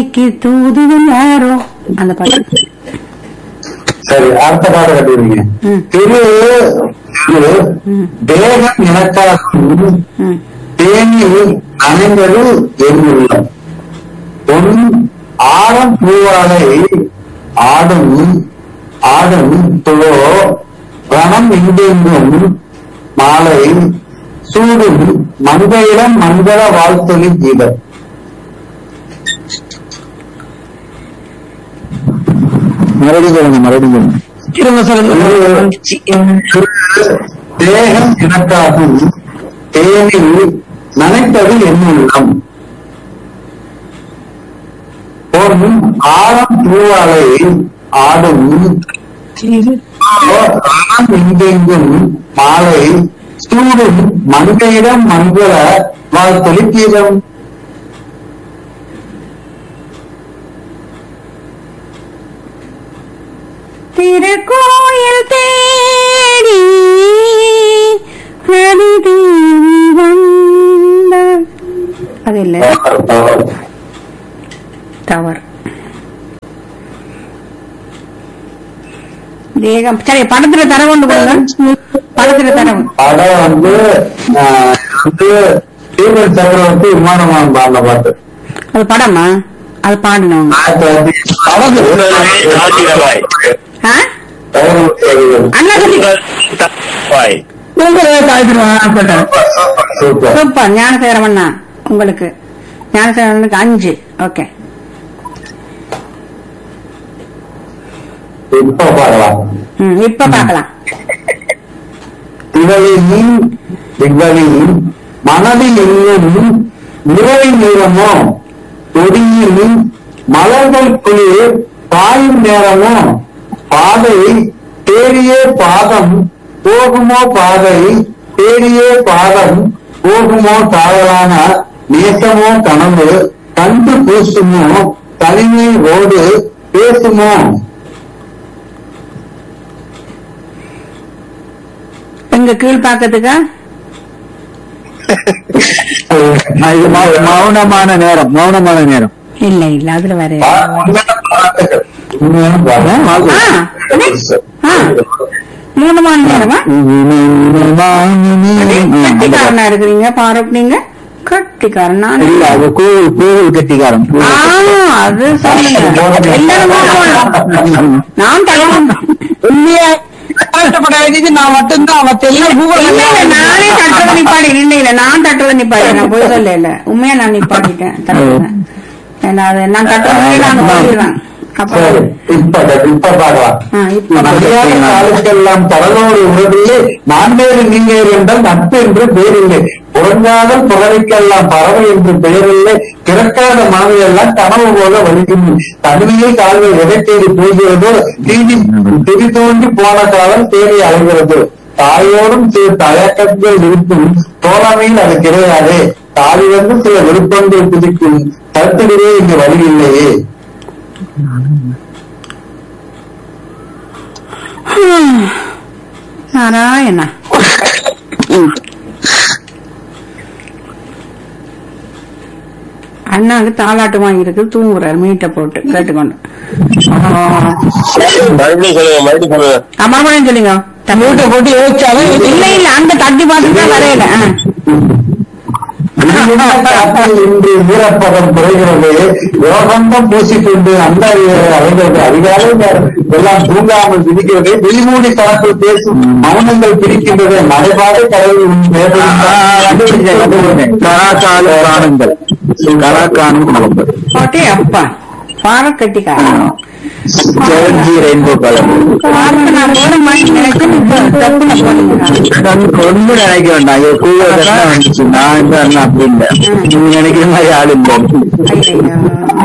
தேனிக்கு தூதுவன் யாரோ அந்த பாட்டு சரி அடுத்த பாடம் கட்டுவீங்க ம். திரு திரு ம். தேகம் எனக்காகும் ம். தேனி அனைவரு எங்குள்ளம் பொன் ஆடம் பூவாலை ஆடும் ஆடும் துளோ ரணம் எங்கெங்கும் மாலை சூடும் மங்கையிடம் மங்கள வாழ்த்தொலி கீதம் மறுபடியும் சொல்லுங்க மறுபடியும் திரும்ப சொல்லுங்க தேகம் எனக்காகும் தேனில் நனைத்தது என்னுள்ளம் பொன் ஆழம் பூவாலை ஆடும் ரணம் எங்கெங்கும் மாலை சூடும் மங்கையிடம் மங்கள வாழ்த்தொலி கீதம் திருக்கோயில் தேடி பிரதி வந்த அது இல்ல டவர் தேகம் சரி படத்துல தர கொண்டு போங்க படத்துல தரவு படம் வந்து ஆஹ், வந்து தீபன் சக்கரவர்த்தி விமானமான பாடின பாட்டு அது படமா அது பாடணும் ஆயிரத்தி தொள்ளாயிரத்தி ஆ? பதினொன்று எழுபது. அண்ணா சொல்லி சூப்பர் சூப்பர் ஞானசேகரமண்ணா உங்களுக்கு ஞானசேகரனுக்கு அஞ்சு ஓகே இப்ப பார்க்கலாம் ம் இப்ப பார்க்கலாம் திகழின் திகழின் மனதில் இன்னும் நிறை நேரமோ கொடியின் மலர்கள் குளிர் பாயும் நேரமோ பாதை தேடியே பாதம் போகுமோ பாதை தேடியே பாதம் போகுமோ சாயலான நேசமோ கனவு கண்டு பூசுமோ தனிமை ஓடு பேசுமோ எங்க கீழ்பாக்கத்துக்கா இது மௌ- மௌனமான நேரம் மௌனமான நேரம் இல்ல இல்ல அதுல வேற ஆ, ஆ, மூணு மணி நேரமா கட்டிக்காரனா இருக்கிறீங்க பாரூக் நீங்க கட்டிக்காரன் நான் இல்ல அது கோவில் கோவில் கட்டிக்காரன் ஆ, அது சொல்லுங்க எல்லாரும் போகணும். நான் தகவல் உண்மையா கஷ்டப்பட வேண்டியது நான் மட்டும்தான் அவன் தெரியல கூகுள் இல்ல இல்ல நானே தட்டுறதை நிப்பாடி இல்ல இல்ல நான் தட்டுறதை நிப்பாடி நான் போய் சொல்ல இல்ல உண்மையா நான் நிப்பாட்டிட்டேன் தட்டுறேன் ஏன்னா அது நான் தட்டுறதை நான் போயிடுவேன் அப்ப சரி, இப்ப இப்ப பார்க்கலாம் ஆ, இப்ப மரியாதை காலத்துக்கெல்லாம் பரலோடு உறவில்லை நான் வேறு நீங்க என்றால் நட்பு என்று பேரில்லை புறங்காதல் புகழைக்கெல்லாம் பறவை என்று பெயரில்லை பிறக்காத மனதையெல்லாம் கனவு போல வலிக்கும் தனிமையில் கால்கள் எதை தேடி போகிறதோ தீதி திரி தோண்டி போன காலம் தேடி அழைகிறது தாயோடும் சில தயக்கங்கள் இருக்கும் தோழமையில் அது கிடையாது தாய் வந்து சில விருப்பங்கள் குதிக்கும் கருத்துகிறே இங்கு வழி இல்லையே நாராயணா அண்ணாவுக்கு தாலாட்டு வாங்கி இருக்குது தூங்குறாரு மீட்டை போட்டு கேட்டுக்கொண்டு மறுபடியும் சொல்லுங்க மறுபடியும் சொல்லுங்க அம்மாவும் சொல்லுங்க மூட்டை போட்டு யோசிச்சாலும் இல்ல இல்ல அங்க தட்டி பார்த்து தான் வரையல ஆ. இன்று வீரப்பதம் குறைகிறது யோகந்தம் பூசிக்கொண்டு அந்த அறிஞர்கள் அதிகாலை நேரம் எல்லாம் தூங்காமல் விதிக்கிறது வெளிமூடி தளத்தில் பேசும் மௌனங்கள் பிரிக்கின்றது மலைபாடு கடவுள் கலாச்சார பிராணங்கள் கலாக்கானும் கலந்தது போட்டே அப்பா பார கட்டிக்காரன் ஜெயந்தி ரெயின்போ கலர் பாரத்தை நான் போட மாட்டேன் நினைச்சேன் இப்ப தப்புன போடுங்க ஒண்ணு நினைக்க வேண்டாம் இது கூவதான் வந்துச்சு நான் இந்த அண்ணா அப்படி இல்லை நீங்க நினைக்கிற மாதிரி ஆள் இல்லை ஐயையோ.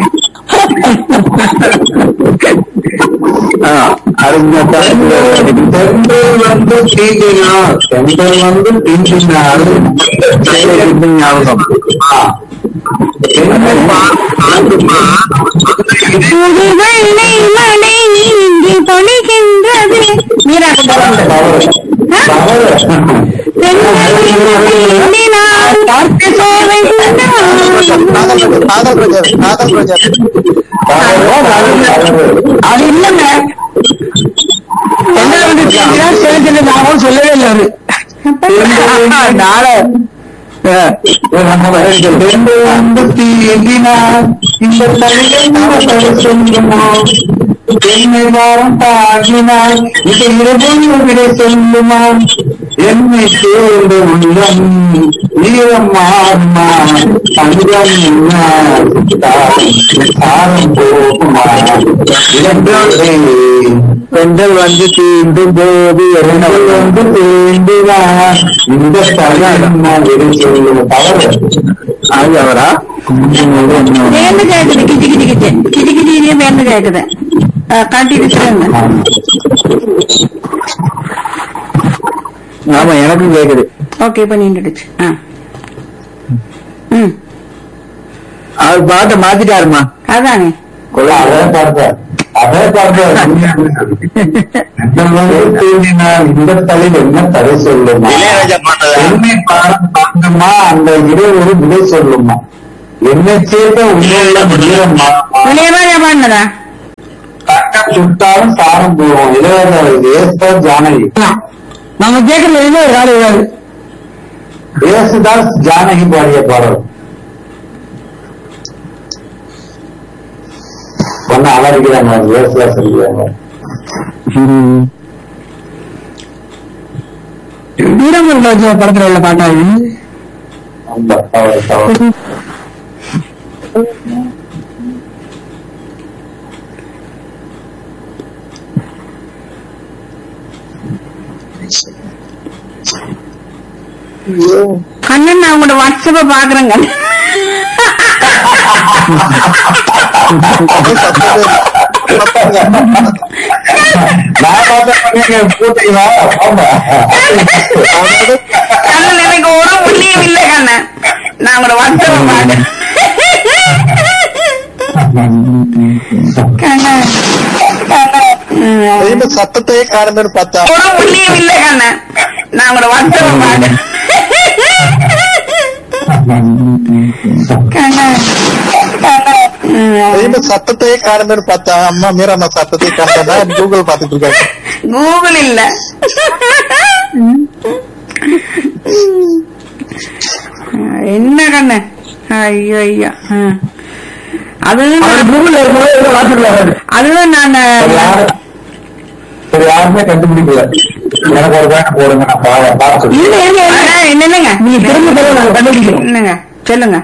சென்றல் வந்து தீண்டினார் சென்றல் வந்து தீண்டினார் ஞாபகம் ஆ. சென்றல் ஆண்டுமா புது வெள்ளை மழை இங்கே பொழிகின்றது மீராக்கு தவறு. தவறு. தவறு. பெண்கள் பார்த்து சோலை கொண்டார். காதல் ரோஜர் காதல் ரோஜர் காதல் ரோஜர் அது இல்லங்க என்ன வந்துட்டீங்கன்னா சரி சரி நான் சொல்லவே இல்லை அவரு நாளை என்னை வாரம் தாங்கினார் இது இரவும் விட சொல்லுமா என்னை சேர்ந்த உள்ளம் ஈரம் மாறுமா தங்கம் என்ன சாரம் போகுமா இளம்பே பெண்கள் வந்து தீண்டும் போது எண்ணங்கள் வந்து தீண்டுவா இந்த தரம் சொல்லுவோம் தவறு அது அவரா வேண்டு கேக்குது கிச்சு கிச்சு கிச்சு கிச்சு கிச்சியே வேண்டு கேக்குது காட்டிட்டு சொல்லுங்க ஆமா எனக்கும் கேக்குது ஓகே இப்ப நின்றுடுச்சு ஆ ம் அவர் பாட்டை மாத்திட்டாருமா அதானே அதே பார்த்தார் அதே பார்த்தார் இந்த தலையில் என்ன தடை சொல்லுமா இளையராஜா பாட்டதா? என்னை பாடம் பார்க்குமா அந்த இடைவெளி விடை சொல்லுமா என்னை சேர்ந்த உள்ள வீரம்மா இளையராஜா பாடினதா தட்டம் சுட்டாலும் சாரம் போவோம் இளையராஜா ஏஸ்தா ஜானகி நம்ம கேட்கறது எதுவுமே ஒரு காலம் விடாது ஏசுதாஸ் ஜானகி பாடிய பாடல் ஒன்னு அலறிக்கிறாங்க ஏசுதாஸ் சொல்லுவாங்க வீரமன் ராஜா படத்துல உள்ள பாட்டா இது அந்த தவறு தவறு கண்ணன் நான் உங்களோட வாட்ஸ்அப்ப பாக்குறேங்க நான் பார்த்தா நீங்க போட்டீங்களா ஆமா கண்ணன் எனக்கு ஒரு புள்ளியும் இல்லை கண்ணன் நான் உங்களோட வாட்ஸ்அப்ப பாக்குறேன் கண்ணன் ம், இந்த சத்தத்தையே காரணமே பார்த்தா ஒரு புள்ளியும் இல்லை கண்ணன் நான் உங்களோட வாட்ஸ்அப்ப பாக்குறேன் கண்ணன் ம், இந்த சத்தத்தையே காரணமே பார்த்தா அம்மா மீரா அம்மா சத்தத்தையே காரணா கூகுள் பாத்துட்டு இருக்காங்க கூகுள் இல்ல என்ன கண்ணு ஐயோ ஐயோ ஆ. அதுவும் அவர் நான்- கூகுள்ல இருக்கும்போது ஏதோ வாட்ஸ்அப்ல வராது அதுவும் நான் சரி, யாரு- சரி யாருமே கண்டுபிடிக்கல எனக்கு ஒரு பேண்ட் போடுங்க நான் பா- பார்த்து இல்ல இல்ல இல்ல இல்ல இல்லங்க நீங்க திரும்ப திரும்ப நாங்க கண்டுபிடிக்கிறோம் இல்லங்க சொல்லுங்க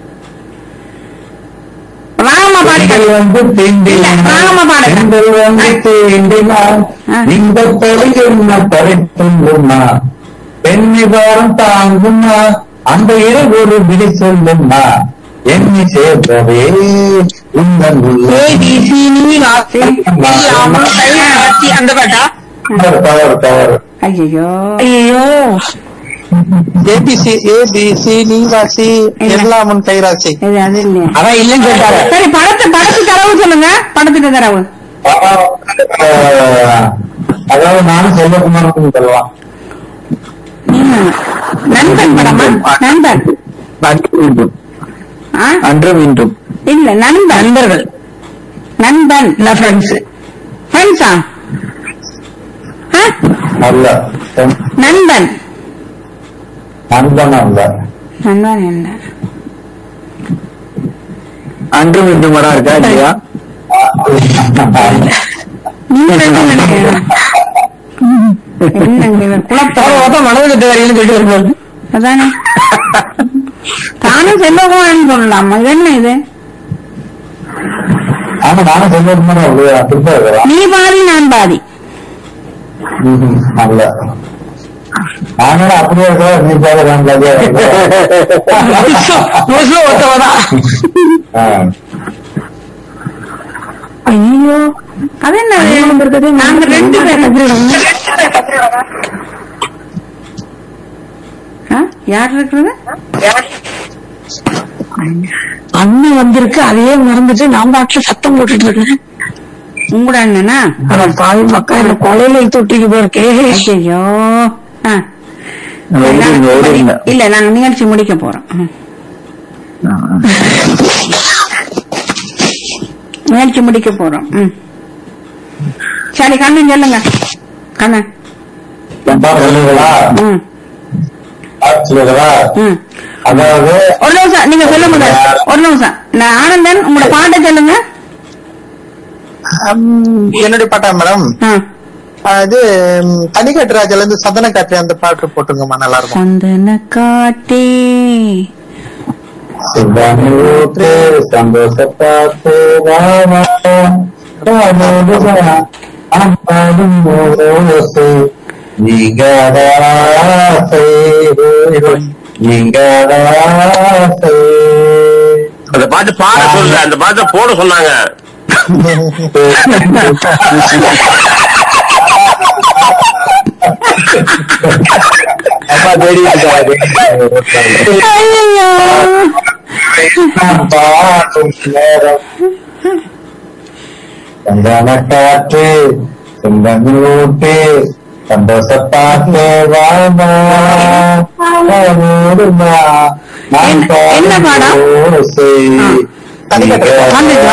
ராமா பாடி பெண்கள் வந்து தீண்டினார். ராமா பாடுங்க. பெண்கள் வந்து தீண்டினார். ஆ. இந்த தலை என்ன படைத்துள்ளுமா பெண்ணி வாரம் தாங்குமா அந்த இரவு ஒரு விடை சொல்லுமா என்னை சேர்ந்தவே உங்கள் உள்ள ஏபிசி நீ வாசி எல்லாமும் கை வாசி அந்த பாட்டா தவறு தவறு தவறு ஐயோ ஐயோ ஏபிசி ஏபிசி நீவாசி எல்லாம் உன் கைராசி இது அது இல்லையா அதான் இல்லைன்னு கேட்டாரு சரி படத்து படத்து தரவு சொல்லுங்க படத்துக்கு தரவு ஆஹ், அதாவது நானும் செல்வகுமார் சொல்லலாம் ம். நண்பன் படமா நண்பன் அன்று மீண்டும் ஆ? அன்று மீண்டும் இல்ல நண்பன் நண்பர்கள் நண்பன் ஃப்ரெண்ட்ஸ் ஃப்ரெண்ட்ஸா அல்ல நண்பன் நண்பன் அல்ல நண்பன் என்ன அன்று மீண்டும் வர இருக்கா இல்லையா நீங்க என்ன நினைக்கிறீங்க? என்னங்க இது குழப்பம் மனது கட்டு வரையிலும் சொல்லிட்டு வரும்போது அதானே தானும் செல்வகுமாரன் சொல்லலாம் இது என்ன இது ஆமா நானும் செல்வகுமார் அவ்வளவு அப்படிதான் இருக்கிறான் நீ பாதி நான் பாதி ம்ஹும். அல்ல நானும் அப்படியே இருக்கிறேன் நீ பாரு நான் பாதியா முழுசும் ஒருத்தவதான் ஐயோ அது என்ன இது? நாங்க ரெண்டு பேரும் ஆ? யார் இருக்கிறது அண்ணன் வந்திருக்கு அதையே மறந்துட்டு நான் பாட்டுல சத்தம் போட்டுட்டு இருக்கேன் உங்களோட அண்ணனா ஆனா பாவி மக்கா என்ன கொலையில தொட்டிக்கு போயிருக்கே ஐயோ ஆ. ஓடிங்க, ஓடிங்க. இல்ல நாங்க நிகழ்ச்சி முடிக்க போறோம் ம். முயற்சி முடிக்க போறோம் ம். சரி கண்ணன் சொல்லுங்க கண்ணன் சொல்லுங்களா ம் சொல்லுங்களா ம் அதாவது ஒரு நிமிஷம் நீங்க சொல்ல முடியாது ஒரு நிமிஷம் நான் ஆனந்தன் உங்களோட பாட்டை சொல்லுங்க ஹம், என்னுடைய பாட்டா மேடம் ஆ. இது ம், தனிக்கட்டு ராஜால இருந்து சந்தன காற்று அந்த பாட்டு போட்டுங்கம்மா நல்லா இருக்கும் சந்தன காட்டே சிவனூற்று சந்தோஷப்பாட்டு ராமா அம்பாடும் ஓசை நீங்கடாசை நீங்கடாசை அந்த பாட்டு பாட சொல்ல அந்த பாட்டை போட சொன்னாங்க அம்மா தேடி ஐயையோ. பாடும் நேரம் சந்தன காற்று செந்தூட்டு சந்தோஷப்பாட்டு வாமா ஓடுமா நான் என்ன- என்ன பாடம்? ஓசை தனிக்கட்டு வந்துச்சா?